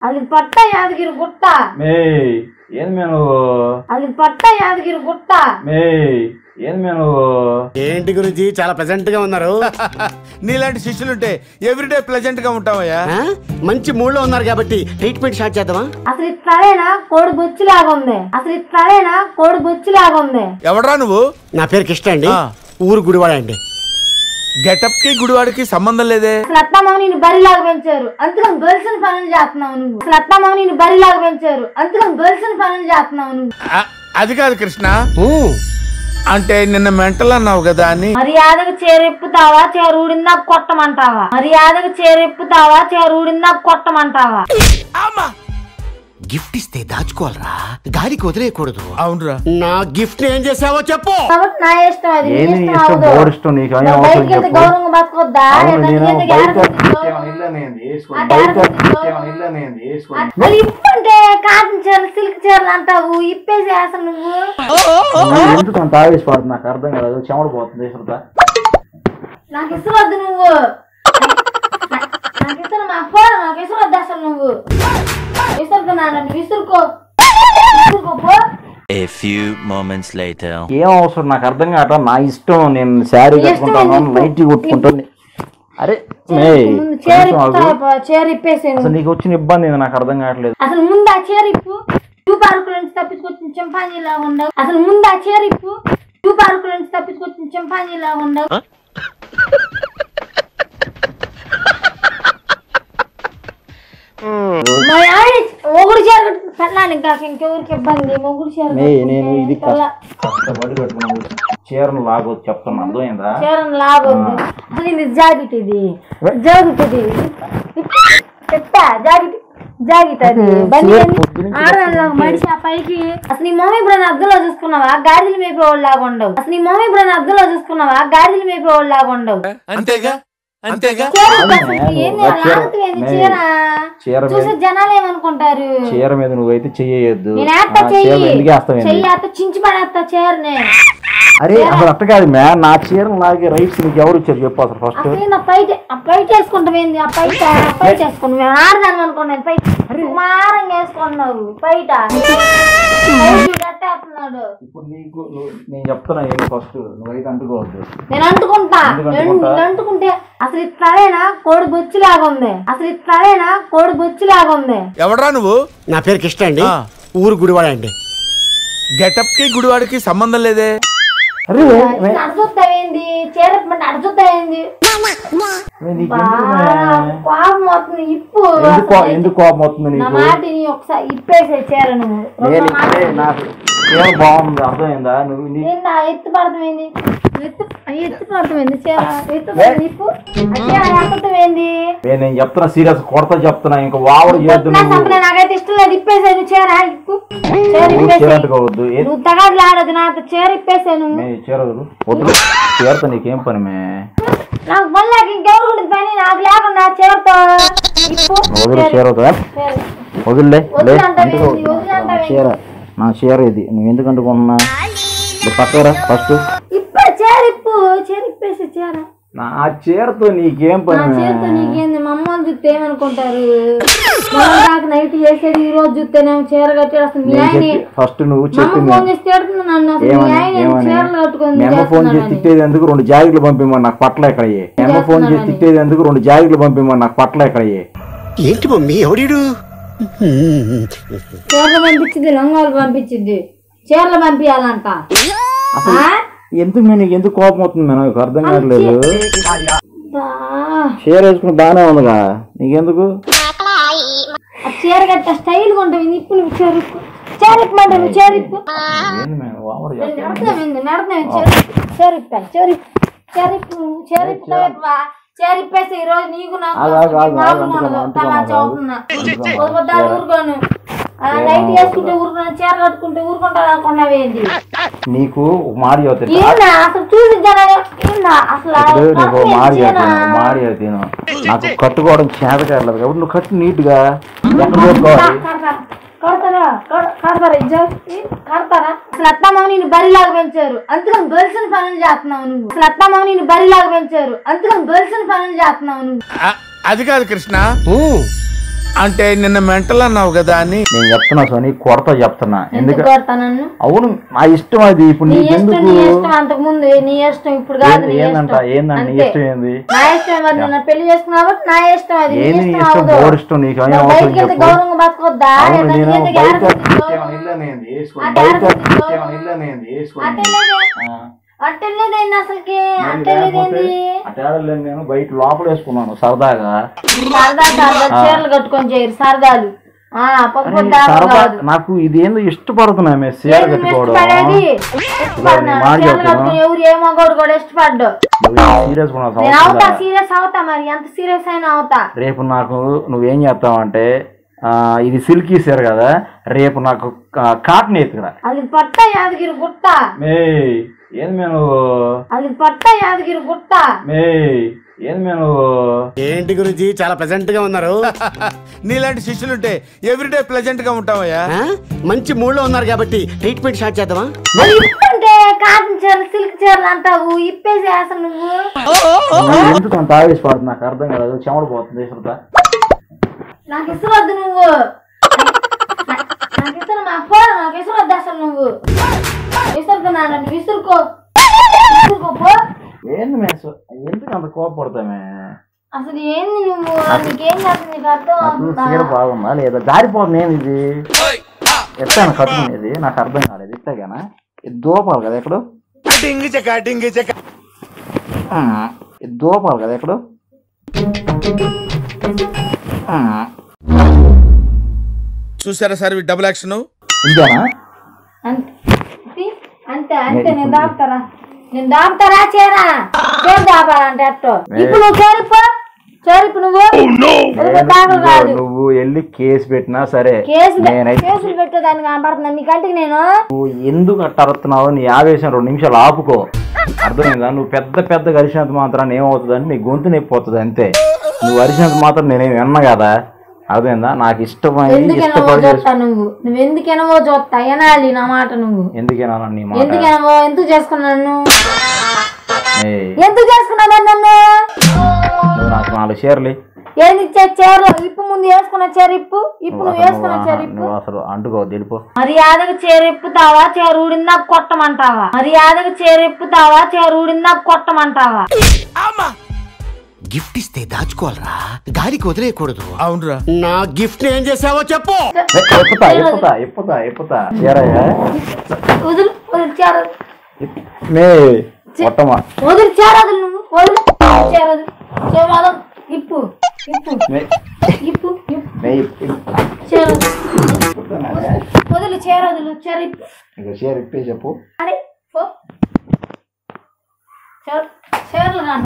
అది పట్ట యాదగిరి గుట్ట మే ఏంది మే నువ్వు అది పట్ట యాదగిరి గుట్ట మే ఏంది మే నువ్వు ఏంటి గురించి చాలా ప్రెసెంట్ గా ఉన్నారు నీలాంటి శిష్యులుంటే ఎవ్రీడే ప్లెజెంట్ గా ఉంటావయ్యా ఆ? మంచి మూడ్ లో ఉన్నారు కాబట్టి ట్రీట్మెంట్ స్టార్ట్ చేద్దామా అసలు ఇట్లనేనా కోడి బొచ్చులాగా ఉంది అసలు ఇట్లనేనా కోడి బొచ్చులాగా ఉంది ఎవడరా నువ్వు నా పేరు కృష్ణ అండి ఆ. ఊరు గుడివాడ అండి గెటప్ కి గుడివాడికి సంబంధం లేదే అసలు అత్తమామ నేను బరిలాగా పెంచారు అందుకని గర్ల్స్ పనులు చేస్తున్నావు నువ్వు అసలు అత్తమామ నేను బరిలాగా పెంచారు అందుకని గర్ల్స్ పనులు చేస్తున్నావు నువ్వు ఆ, అది కాదు కృష్ణ ఊ. అంటే నిన్న మెంటల్ అన్నావు కదా అని మర్యాదగా చేరెప్పుతావా చేరుడిందా కొట్టమంటావా మర్యాదగా చేరెప్పుతావా చేరుడిందా కొట్టమంటావా గిఫ్ట్ ఇస్తే దాచుకోవాలరా గాలికి వదిలేయకూడదు అవునరా నా గిఫ్ట్ ఏం చేసావో చెప్పు కాబట్టి నా ఇష్టం అది నీ ఏంది నీ ఇష్టం ఇష్టం అవదు. బోర్ ఇష్టం నీకు ఏం నువ్వు అవసరం బయటికి వెళ్తే చెప్పు గౌరవంగా బతకొద్దా అవును, ఏదైనా నేను చేస్తే బయట గ్యారెంటీ తీసుకో. ఇంకేమైనా ఇల్లు అనేది వేసుకో. ఆ బయట గ్యారెంటీ తీసుకో. ఇంకేమైనా ఇల్లు అనేది వేసుకో. అది ఇప్పుంటే కాటన్ చీరలు సిల్క్ చీరలు అంటావు ఇప్పేసి అసలు నువ్వు నువ్వు ఎందుకు అంత ఆవేశపడుతుంది నాకు అర్థం కాదు చెమట పోతుంది అసలు నాకు ఇసురొద్దు నువ్వు నా- నాకు ఇసురు మా ఫోన్ నాకు ఇసురొద్దు అసలు నువ్వు విసురుతున్నాను నువ్వు విసురుకో విసురుకో పో A few moments later. ఏం అవసరం నాకు అర్థం కావట్లా నా ఇష్టం నేను శారీ నీ ఇష్టం కట్టుకుంటాను ఎందుకు? లైట్ కొట్టుకుంటాను అరే మే ముందు చీర కొంచెం ఆగు. ఇప్పుతా చీర ఇప్పేసాను అసలు నీకు వచ్చిన ఇబ్బంది ఏందో నాకు అర్థం కావట్లేదు అసలు ముందు ఆ చీర ఇప్పు టూ పార్కుల నుంచి తప్పించుకొచ్చిన చింపాంజీలా ఉండవు అసలు ముందు ఆ చీర ఇప్పు టూ పార్కుల నుంచి తప్పించుకొచ్చిన చింపాంజీలా ఉండవు మా ఆయన మొగుడు చీర కట్టుకుని పెళ్ళానికి కాక ఇంకెవరికి ఇబ్బంది మొగుడు చీర మే నేను కట్టుకుంటే ఇది పెళ్ళ- కష్టపడి కట్టుకున్నాను చీరను లాగొచ్చు చెప్తాను అర్థమైందా చీరను లాగొద్దు అసలు ఇది జాకెట్ ఇది జాకెట్ ఇది చెప్తా జాకెట్ జాకెట్ అది బండి ఆడదానిలాగా మడిచి ఆ పైకి అసలు నీ మమ్మీ ఇప్పుడు అద్దంలో చూసుకున్నావా గాడిదలు మేపేవాళ్ళు లాగా ఉండవు అసలు నీ మమ్మీ ఇప్పుడు అద్దంలో చూసుకున్నావా గాడిదలు మేపేవాళ్ళు లాగా ఉండవు అంతేగా అంతేగా చీర అవునే, అసలు ఏంది నువ్వు అలా చీర- ఆగుతుంది మే, చీర చీర మీద- చూసే జనాలు ఏమనుకుంటారు చీర మీద నువ్వైతే చెయ్యొద్దు నేను వేస్తా ఆ, చీర చెయ్యి ఎందుకు వేస్తావేంటి చెయ్యి అత్త చించి పడేస్తా చీరని అరే అసలు అట్ట కాదు మ్యా నా చీరను లాగే రైట్స్ నీకు ఎవరు ఇచ్చారు చెప్పు అసలు ఫస్ట్ అసలు నా పైట ఆ పైట వేసుకుంటామేంది ఆ పైట ఆ పైట వేసుకుంటాం మేము ఆడదాన్ని అనుకున్నాను పైట మారంగా వేసుకున్నావు పైట పైట కట్టేస్తున్నాడు ఇప్పుడు నీకు నువ్వు- నేను చెప్తున్నా ఏంటి ఫస్ట్ నువ్వైతే అంటుకోవద్దు నేను అంటుకుంటా ఎందుకు నేను అంటుకుంటా? నేను అంటుకుంటే అసలు ఇట్లనేనా కోడి బొచ్చులాగా ఉంది అసలు ఇట్లనేనా కోడి బొచ్చులాగా ఉంది ఎవడరా నువ్వు నా పేరు కృష్ణ అండి ఆ. ఊరు గుడివాడ అండి గెటప్ కి గుడివాడికి సంబంధం లేదే అరే అడుగుతావేంది చేరమంటే అడుగుతావేంది మే, నీకు ఎందుకు మే? కోపం వస్తుంది ఇప్పు ఎందుకు కో- ఎందుకు కోపం వస్తుంది నా నీకు మాట నీ ఒకసారి ఇప్పేసే చీర నువ్వు నేను రెండో మాట ఇప్పుడే నాకు చీర బాగుంది అర్థమైందా నువ్వు నీ ఏందా ఎత్తు పడతామేంది ఎత్తు ఎత్తు పడతామేంది చీర ఎత్తు పడతాం ఇప్పు ఆ చీర ఎత్తమేంది ఏ, నేను చెప్తున్నా సీరియస్ కొడతా చెప్తున్నా ఇంకా వావడు చేయొద్దు నా నువ్వు సంపలే నాకైతే ఇష్టం లేదు ఇప్పేసాను చీర ఇప్పు చీర నువ్వు చీర ఇప్పేసాను అంటుకోవద్దు ఏ నువ్వు తగాదులు ఆడదు నాతో చీర ఇప్పేసాను మే చీర వదులు వద్దు చీరతో నీకేం పని మే నాకు మళ్ళీ నాకు ఇంకెవరు ఉంటుంది పని నాకు లేకుండా చీరతో ఇప్పు వదులు చీర- చీర వద్దు. చీర. వదిలే వదిలే అంటావేంది? వదిలే నా అంటావేంది? చీర నా చీర ఇది నువ్వు ఎందుకు అంటుకున్నా పక్కరా ఫస్ట్ ఇప్పు చీర ఇప్పు చీర ఇప్పేసి చీర నా చీరతో నీకేం నా పని మే? చేతితో నీకేంది మా అమ్మ చూస్తే ఏమనుకుంటారు మొన్న దాకా నైట్ చేసేది ఈ రోజు చూస్తేనేమో చీర కట్టాడు అసలు మీ నేను ఆయన చెప్పి ఫస్ట్ నువ్వు మా అమ్మ చెప్పింది ఫోన్ చేసి తిడుతుంది నన్ను అసలు మీ ఏమని ఆయన ఏంది ఏమని చీరలు కట్టుకొని మీ అమ్మ ఫోన్ చేసి చేస్తున్నాడని. తిట్టేది ఎందుకు రెండు జాకెట్లు పంపిమ్మని నాకు పట్ల ఎక్కడయ్యే మీ అమ్మ ఫోన్ చేసి చేస్తున్నానని. తిట్టేది ఎందుకు రెండు జాకెట్లు పంపిమ్మని నాకు పట్ల ఎక్కడయ్యే ఏంటి మమ్మీ ఎవడీడు చీరలు పంపించింది లంగాలు పంపించింది చీరలు పంపించాలంట అసలు ఆ? ఎందుకు మేము నీకు ఎందుకు కోపం అవుతుంది మేము నాకు అర్థం కావట్లేదు బా. చీర వేసుకుని బాగానే ఉందిగా నీకెందుకు ఆ చీర కట్ట స్టైల్ ఉంటుంది ఇప్పు నువ్వు చీర ఇప్పు చీర ఇప్పమంటే నువ్వు చీర ఇప్పు ఏంది మేము ఓవర్ చేస్తున్నాం? నడతామేంది నడతాం చీర ఇప్పాను చీర ఇప్పు చీర ఇప్పు చీర ఇప్పుతావా చీర ఇప్పేసి ఈ రోజు నీకు నాకు ఆగు, ఆగు, ఆగు, మామూలు ఆగు, ఉండదు. అంటుకో, తలా అంటుకో, చదువుతున్నా అంటుకో. వదిలిపెట్టాలి ఊరుకోను ఆ, నైట్ వేసుకుంటే ఊరుకున్నా చీర కట్టుకుంటే ఊరుకుంటా అనుకున్నా ఏంది నీకు ఒక మాట చదువుతా ఏందా అసలు చూసి జనాలు ఏందా అసలు ఆ ఇప్పుడు నీకు ఒక మాట చీర? చదువుతాను మాట చదువుతాను నాకు కట్టుకోవడం చేత కావట్లేదు కాబట్టి నువ్వు కట్టు నీట్గా ఎక్కడ కొట్టుకోవాలి కడతారా? కడతారా కడ- కడతారా ఇజ్జా కడతారా అసలు అత్తమ్మ నేను బరిలాగా పెంచారు అందుకని గర్ల్స్ పనులు చేస్తున్నావు నువ్వు అసలు అత్తమ్మ నేను బరిలాగా పెంచారు అందుకని గర్ల్స్ పనులు చేస్తున్నావు నువ్వు ఆ, అది కాదు కృష్ణ ఊ. అంటే నిన్న మెంటల్ అన్నావు కదా అని నేను చెప్తున్నా సోని కొరత చెప్తున్నా ఎందుకు ఎందుకు కొడతా నన్ను అవును నా ఇష్టం అది ఇప్పుడు నీ ఇష్టం నీకెందుకు నీ ఇష్టం అంతకు ముందు నీ ఇష్టం ఇప్పుడు కాదు ఏంది- నీ ఏందంట ఇష్టం ఏందంట నీ అంతే. ఇష్టం ఏంది నా ఇష్టం మరి నువ్వు నా పెళ్లి చేసుకున్నావు కాబట్టి నా ఇష్టం అది నీ ఏంది నీ ఇష్టం ఇష్టం అవదు బోర్ ఇష్టం నీకు ఏం నువ్వు అవసరం బయటికి వెళ్తే చెప్పు గౌరవంగా బతకొద్దా అవును ఏదైనా నేను ఏదైనా బయట గ్యారెంటీ ఇస్తావు? ఇంకేమైనా ఇల్లు అనేది వేసుకోండి. అంటే బయట అర్థం చేసుకో. ఇంకేమైనా ఇల్లు అనేది వేసుకోండి. అట్టలేదే ఆ. అట్టలేదేంది అసలుకి మరి అట్టలేదేంది లేకపోతే ఆ తేడాలు నేను బయట లోపల వేసుకున్నాను సరదాగా సరదా సరదా చీరలు కట్టుకొని చేయరు సరదాలు ఆ పప్పు అరే, దాకా సరదా కాదు నాకు ఇది ఏందో ఇష్టపడుతున్నా మేము చీర ఏది నువ్వు కట్టుకోవడం ఇష్టపడేది ఇష్టపడినా నేను మాట చీరలు చెప్తున్నా. కట్టుకుని ఎవరు ఏ మగోడు కూడా ఇష్టపడ్డు సీరియస్ కొనాల్సిన నేను అవసరం అవుతా లేదా? సీరియస్ అవుతా మరి ఎంత సీరియస్ అయినా అవుతా రేపు నాకు నువ్వేం చేస్తావంటే ఆ, ఇది సిల్కీ చీర కదా రేపు నాకు కా- కాటన్ ఎత్తుకురా అది పట్ట యాదగిరి గుట్ట మే ఏంది మేము అది పట్ట యాదగిరి గుట్ట మే ఏంది మేము ఏంటి గురుజీ చాలా ప్రెసెంట్ గా ఉన్నారు నీలాంటి శిష్యులుంటే ఎవ్రీడే ప్లెజెంట్ గా ఉంటావయ్యా ఆ? మంచి మూడ్ లో ఉన్నారు కాబట్టి ట్రీట్మెంట్ స్టార్ట్ చేద్దామా మరి ఇప్పుడంటే కాటన్ చీరలు సిల్క్ చీరలు అంటావు ఇప్పేసి అసలు నువ్వు నువ్వు ఎందుకు అంత ఆవేశపడుతుంది నాకు అర్థం కాదు చెమట పోతుంది శ్రద్ధ నాకు ఇసురొద్దు నువ్వు నా- నాకు ఇసురు మా పో నాకు ఇసురొద్దు అసలు నువ్వు విసురుతున్నా నన్ను విసురుకో విసురుకో పో ఏంది మేము ఎందుకు అంత కోపడతామే అసలు ఏంది నువ్వు నీకేం చేస్తుంది నీకు అర్థం నాకు అవుతుందా? చీర బాగుందా లేదా జారిపోతుంది ఏంది ఇది ఎత్తాను కట్టుకునేది నాకు అర్థం కాలేదు ఇస్తాగానా ఇది దూపాలి కదా ఎక్కడు డింగి చెక్క డింగి చెక్క ఇది దూపాలి కదా ఎక్కడు చూసారా సార్ డబుల్ యాక్షన్ ఇంతేనా అంతే ఇది? అంతే అంతే నేను దాపుతారా నేను దాపుతారా చేరా చేరు దాపాలంటే అట్టు ఇప్పుడు నువ్వు చేరిపో చేరిపు నువ్వు నువ్వు దాపలు కాదు నువ్వు వెళ్ళి కేసు పెట్టినా సరే కేసు పె- నేనైతే కేసులు పెట్టేదాన్ని కనపడుతున్నాను నీ కంటికి నేను నువ్వు ఎందుకు అట్టరుతున్నావు నీ ఆవేశం రెండు నిమిషాలు ఆపుకో అర్థమైందా నువ్వు పెద్ద పెద్ద అరిచినంత మాత్రాన్ని ఏమవుతుందంటే నీ గొంతు నొప్పి పోతుంది అంతే నువ్వు అరిచినంత మాత్రం నేనేం విన్నా కదా అర్థమైందా నాకు ఇష్టమైన ఎందుకెనవో ఇష్టపడి చూస్తా నువ్వు నువ్వు ఎందుకెనవో చూస్తా ఎనాలి నా మాట నువ్వు ఎందుకేనా నీ మాట ఎందుకెనవో ఎందుకు చేసుకున్నాను నన్ను ఏయ్, ఎందుకు చేసుకున్నావు నన్ను నువ్వు నాకు నాలుగు షేర్లు ఇయ్యి. ఏంది ఇచ్చే చీరలు ఇప్పు ముందు వేసుకున్న చీర ఇప్పు ఇప్పు నువ్వు నువ్వు అసలు వేసుకున్న నువ్వు చీర ఆహా, ఇప్పు నువ్వు అసలు అంటుకో తెలిపో మర్యాదగా చీర ఇప్పుతావా చీర ఊడిందా కొట్టమంటావా మర్యాదగా చీర ఇప్పుతావా చీర ఊడిందా కొట్టమంటావా గిఫ్ట్ ఇస్తే దాచుకోవాలరా గాలికి వదిలేయకూడదు అవునురా నా గిఫ్ట్ ఏం చేసావో చెప్పు ఎప్పుతా ఎప్పుతా ఎప్పుతా ఎప్పుతా చీరయ్యా వదులు వదులు చీర మే కొట్టమా వదులు చీర వదులు నువ్వు వదులు చీర వదులు చీర వదలు ఇప్పు ఇప్పు మే ఇప్పు ఇప్పు మే చీర వదులు. వదులు చీర వదులు చీర ఇప్పు ఇక షేర్ ఇప్పే చెప్పు అరే పో చీర చీరలు కాదు